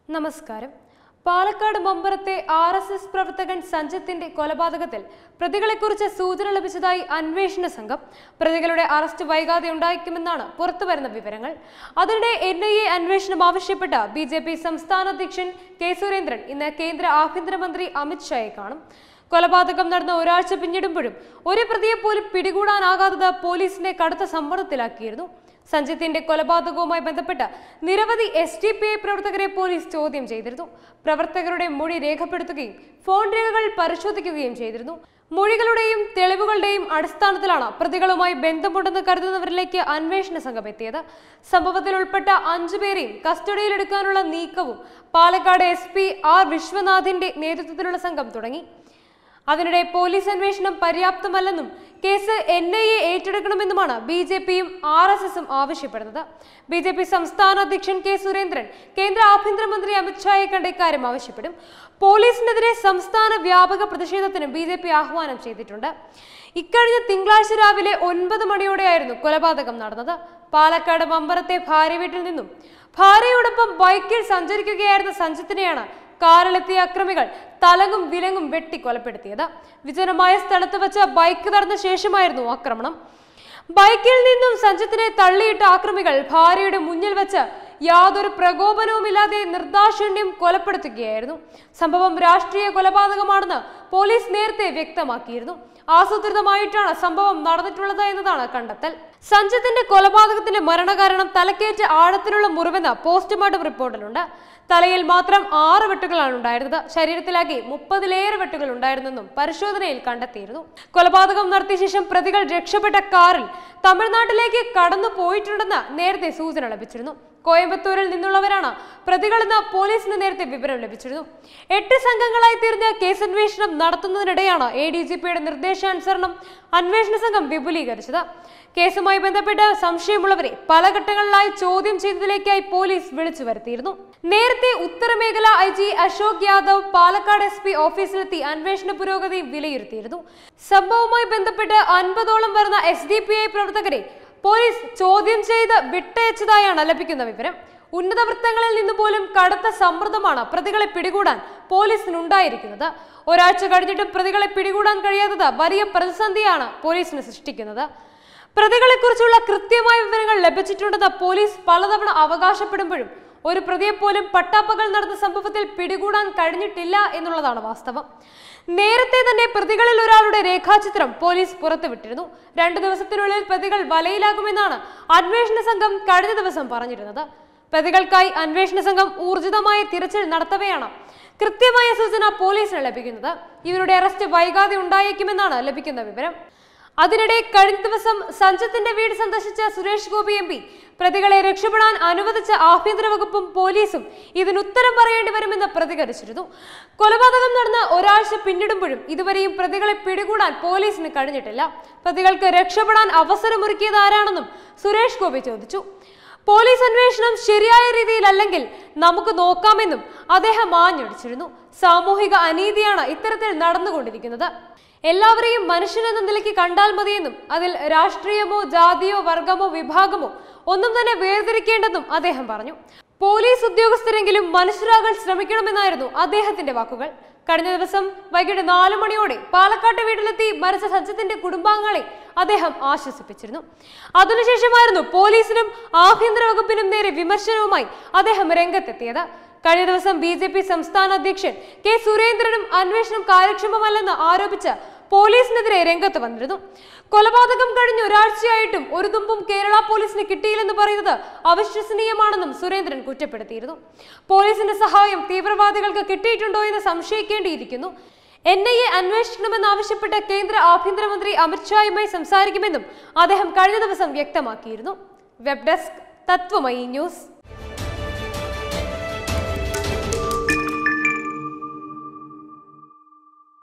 നമസ്കാരം പാലക്കാട് മമ്പറത്തെ R S S പ്രവർത്തകൻ സഞ്ജത്തിന്റെ കൊലപാതകത്തിൽ പ്രതികളെക്കുറിച്ച് സൂചന ലഭിച്ചതായി അന്വേഷണ സംഘം പ്രതികളുടെ അറസ്റ്റ് വൈകാതെ ഉണ്ടായേക്കുമെന്നാണ് പുറത്തുവരുന്ന വിവരങ്ങൾ അതിനിടെ എൻ ഐ എ അന്വേഷണം ആവശ്യപ്പെട്ട ബി ജെ പി സംസ്ഥാന അധ്യക്ഷൻ കെ സുരേന്ദ്രൻ ഇന്ന് കേന്ദ്ര ആഭ്യന്തരമന്ത്രി അമിത് ഷായെ കാണും കൊലപാതകം നടന്ന ഒരാഴ്ച പിന്നിടുമ്പോഴും ഒരു പ്രതിയെ പോലും പിടികൂടാനാകാത്തത് പോലീസിനെ കടുത്ത സമ്മർദ്ദത്തിലാക്കിയിരുന്നു സഞ്ജിത്തിന്റെ കൊലപാതകവുമായി ബന്ധപ്പെട്ട് നിരവധി എസ് ഡി പി ഐ പ്രവർത്തകരെ പോലീസ് ചോദ്യം ചെയ്തിരുന്നു പ്രവർത്തകരുടെ മൊഴി രേഖപ്പെടുത്തുകയും ഫോൺ രേഖകൾ പരിശോധിക്കുകയും ചെയ്തിരുന്നു മൊഴികളുടെയും തെളിവുകളുടെയും അടിസ്ഥാനത്തിലാണ് പ്രതികളുമായി ബന്ധമുണ്ടെന്ന് കരുതുന്നവരിലേക്ക് അന്വേഷണ സംഘം എത്തിയത് സംഭവത്തിൽ ഉൾപ്പെട്ട അഞ്ചു പേരെയും കസ്റ്റഡിയിലെടുക്കാനുള്ള നീക്കവും പാലക്കാട് എസ് പി ആർ വിശ്വനാഥിന്റെ നേതൃത്വത്തിലുള്ള സംഘം തുടങ്ങി അതിനിടെ പോലീസ് അന്വേഷണം പര്യാപ്തമല്ലെന്നും കേസ് എൻ ഐ എ ഏറ്റെടുക്കണമെന്നുമാണ് ബി ജെ പിയും ആർ എസ് എസും ആവശ്യപ്പെടുന്നത് ബി ജെ പി സംസ്ഥാന അധ്യക്ഷൻ കെ സുരേന്ദ്രൻ കേന്ദ്ര ആഭ്യന്തരമന്ത്രി അമിത്ഷായെ കണ്ട ഇക്കാര്യം ആവശ്യപ്പെടും പോലീസിനെതിരെ സംസ്ഥാന വ്യാപക പ്രതിഷേധത്തിന് ബി ജെ പി ആഹ്വാനം ചെയ്തിട്ടുണ്ട് ഇക്കഴിഞ്ഞ തിങ്കളാഴ്ച രാവിലെ ഒൻപത് മണിയോടെയായിരുന്നു കൊലപാതകം നടന്നത് പാലക്കാട് മമ്പറത്തെ ഭാര്യ വീട്ടിൽ നിന്നും ഭാര്യയോടൊപ്പം ബൈക്കിൽ സഞ്ചരിക്കുകയായിരുന്ന സഞ്ജിത്തിനെയാണ് കാറിലെത്തിയ അക്രമികൾ തലങ്ങും വിലങ്ങും വെട്ടി കൊലപ്പെടുത്തിയത് വിജനമായ സ്ഥലത്ത് വെച്ച് ബൈക്ക് തടഞ്ഞ ശേഷമായിരുന്നു ആക്രമണം ബൈക്കിൽ നിന്നും സഞ്ജിത്തിനെ തള്ളിയിട്ട ആക്രമികൾ ഭാര്യയുടെ മുന്നിൽ വെച്ച് യാതൊരു പ്രകോപനവുമില്ലാതെ നിർദാക്ഷിണ്യം കൊലപ്പെടുത്തുകയായിരുന്നു സംഭവം രാഷ്ട്രീയ കൊലപാതകമാണെന്ന് പോലീസ് നേരത്തെ വ്യക്തമാക്കിയിരുന്നു ആസൂത്രിതമായിട്ടാണ് സംഭവം നടന്നിട്ടുള്ളത് എന്നതാണ് കണ്ടെത്തൽ സഞ്ജിത്തിന്റെ കൊലപാതകത്തിന്റെ മരണകാരണം തലക്കേറ്റ ആഴത്തിലുള്ള മുറിവെന്ന് പോസ്റ്റ്മോർട്ടം റിപ്പോർട്ടിലുണ്ട് തലയിൽ മാത്രം ആറ് വെട്ടുകളാണ് ഉണ്ടായിരുന്നത് ശരീരത്തിലാകെ മുപ്പതിലേറെ വെട്ടുകൾ ഉണ്ടായിരുന്നെന്നും പരിശോധനയിൽ കണ്ടെത്തിയിരുന്നു കൊലപാതകം നടത്തിയ ശേഷം പ്രതികൾ രക്ഷപ്പെട്ട കാറിൽ തമിഴ്നാട്ടിലേക്ക് കടന്നു പോയിട്ടുണ്ടെന്ന് നേരത്തെ സൂചന ലഭിച്ചിരുന്നു കോയമ്പത്തൂരിൽ നിന്നുള്ളവരാണ് പ്രതികളെന്ന് പോലീസിന് നേരത്തെ വിവരം ലഭിച്ചിരുന്നു എട്ട് സംഘങ്ങളായി തിരിഞ്ഞ കേസന്വേഷണം നടത്തുന്നതിനിടെയാണ് എ ഡി ജി പിയുടെ നിർദ്ദേശാനുസരണം അന്വേഷണ സംഘം വിപുലീകരിച്ചത് കേസുമായി ബന്ധപ്പെട്ട് സംശയമുള്ളവരെ പല ഘട്ടങ്ങളിലായി ചോദ്യം ചെയ്തതിലേക്കായി പോലീസ് വിളിച്ചു വരുത്തിയിരുന്നു നേരത്തെ ഉത്തരമേഖല I G Ashok Yadav Palakkad S P ഓഫീസിലെത്തി അന്വേഷണ പുരോഗതി വിലയിരുത്തിയിരുന്നു സംഭവവുമായി ബന്ധപ്പെട്ട് അൻപതോളം വരുന്ന എസ് ഡി പി ഐ പ്രവർത്തകരെ പോലീസ് ചോദ്യം ചെയ്ത് വിട്ടയച്ചതായാണ് ലഭിക്കുന്ന വിവരം ഉന്നത വൃത്തങ്ങളിൽ നിന്ന് പോലും കടുത്ത സമ്മർദ്ദമാണ് പ്രതികളെ പിടികൂടാൻ പോലീസിനുണ്ടായിരിക്കുന്നത് ഒരാഴ്ച കഴിഞ്ഞിട്ടും പ്രതികളെ പിടികൂടാൻ കഴിയാത്തത് വലിയ പ്രതിസന്ധിയാണ് പോലീസിന് സൃഷ്ടിക്കുന്നത് പ്രതികളെക്കുറിച്ചുള്ള കൃത്യമായ വിവരങ്ങൾ ലഭിച്ചിട്ടുണ്ടെന്ന് പോലീസ് പലതവണ അവകാശപ്പെടുമ്പോഴും ഒരു പ്രതിയെ പോലും പട്ടാപ്പകൽ നടന്ന സംഭവത്തിൽ പിടികൂടാൻ കഴിഞ്ഞിട്ടില്ല എന്നുള്ളതാണ് വാസ്തവം നേരത്തെ തന്നെ പ്രതികളിൽ ഒരാളുടെ രേഖാചിത്രം പോലീസ് പുറത്തുവിട്ടിരുന്നു രണ്ടു ദിവസത്തിനുള്ളിൽ പ്രതികൾ വലയിലാകുമെന്നാണ് അന്വേഷണ സംഘം കഴിഞ്ഞ ദിവസം പറഞ്ഞിരുന്നത് പ്രതികൾക്കായി അന്വേഷണ സംഘം ഊർജിതമായ തിരച്ചിൽ നടത്തവെയാണ് കൃത്യമായ സൂചന പോലീസിന് ലഭിക്കുന്നത് ഇവരുടെ അറസ്റ്റ് വൈകാതെ ഉണ്ടായേക്കുമെന്നാണ് ലഭിക്കുന്ന വിവരം അതിനിടെ കഴിഞ്ഞ ദിവസം സഞ്ജത്തിന്റെ വീട് സന്ദർശിച്ച സുരേഷ് ഗോപി എം പി പ്രതികളെ രക്ഷപ്പെടാൻ അനുവദിച്ച ആഭ്യന്തര വകുപ്പും പോലീസും ഇതിന് ഉത്തരം പറയേണ്ടി വരുമെന്ന് പ്രതികരിച്ചിരുന്നു കൊലപാതകം നടന്ന് ഒരാഴ്ച പിന്നിടുമ്പോഴും ഇതുവരെയും പ്രതികളെ പിടികൂടാൻ പോലീസിന് കഴിഞ്ഞിട്ടില്ല പ്രതികൾക്ക് രക്ഷപ്പെടാൻ അവസരമൊരുക്കിയത് ആരാണെന്നും സുരേഷ് ഗോപി ചോദിച്ചു പോലീസ് അന്വേഷണം ശരിയായ രീതിയിലല്ലെങ്കിൽ നമുക്ക് നോക്കാമെന്നും അദ്ദേഹം ആഞ്ഞടിച്ചിരുന്നു സാമൂഹിക അനീതിയാണ് ഇത്തരത്തിൽ നടന്നുകൊണ്ടിരിക്കുന്നത് എല്ലാവരെയും മനുഷ്യനെന്ന നിലയ്ക്ക് കണ്ടാൽ മതിയെന്നും അതിൽ രാഷ്ട്രീയമോ ജാതിയോ വർഗമോ വിഭാഗമോ ഒന്നും തന്നെ വേർതിരിക്കേണ്ടെന്നും അദ്ദേഹം പറഞ്ഞു പോലീസ് ഉദ്യോഗസ്ഥരെങ്കിലും മനുഷ്യരാകാൻ ശ്രമിക്കണമെന്നായിരുന്നു അദ്ദേഹത്തിന്റെ വാക്കുകൾ കഴിഞ്ഞ ദിവസം വൈകിട്ട് നാലു മണിയോടെ പാലക്കാട്ട് വീട്ടിലെത്തി മരിച്ച സജ്ജത്തിന്റെ കുടുംബാംഗങ്ങളെ അദ്ദേഹം ആശ്വസിപ്പിച്ചിരുന്നു അതിനുശേഷമായിരുന്നു പോലീസിനും ആഭ്യന്തര വകുപ്പിനും നേരെ വിമർശനവുമായി അദ്ദേഹം രംഗത്തെത്തിയത് കഴിഞ്ഞ ദിവസം ബി ജെ പി സംസ്ഥാന അധ്യക്ഷൻ കെ സുരേന്ദ്രനും അന്വേഷണം കാര്യക്ഷമമല്ലെന്ന് ആരോപിച്ച് പോലീസിനെതിരെ രംഗത്ത് വന്നിരുന്നു കൊലപാതകം കഴിഞ്ഞ ഒരാഴ്ചയായിട്ടും ഒരു തുമ്പും കേരള പോലീസിന് കിട്ടിയില്ലെന്ന് പറയുന്നത് അവിശ്വസനീയമാണെന്നും സുരേന്ദ്രൻ കുറ്റപ്പെടുത്തിയിരുന്നു പോലീസിന്റെ സഹായം തീവ്രവാദികൾക്ക് കിട്ടിയിട്ടുണ്ടോ എന്ന് സംശയിക്കേണ്ടിയിരിക്കുന്നു എൻ ഐ എ അന്വേഷിക്കണമെന്നാവശ്യപ്പെട്ട് കേന്ദ്ര ആഭ്യന്തരമന്ത്രി അമിത്ഷായുമായി സംസാരിക്കുമെന്നും അദ്ദേഹം കഴിഞ്ഞ ദിവസം വ്യക്തമാക്കിയിരുന്നു വെബ് ഡെസ്ക് തത്വമയി ന്യൂസ്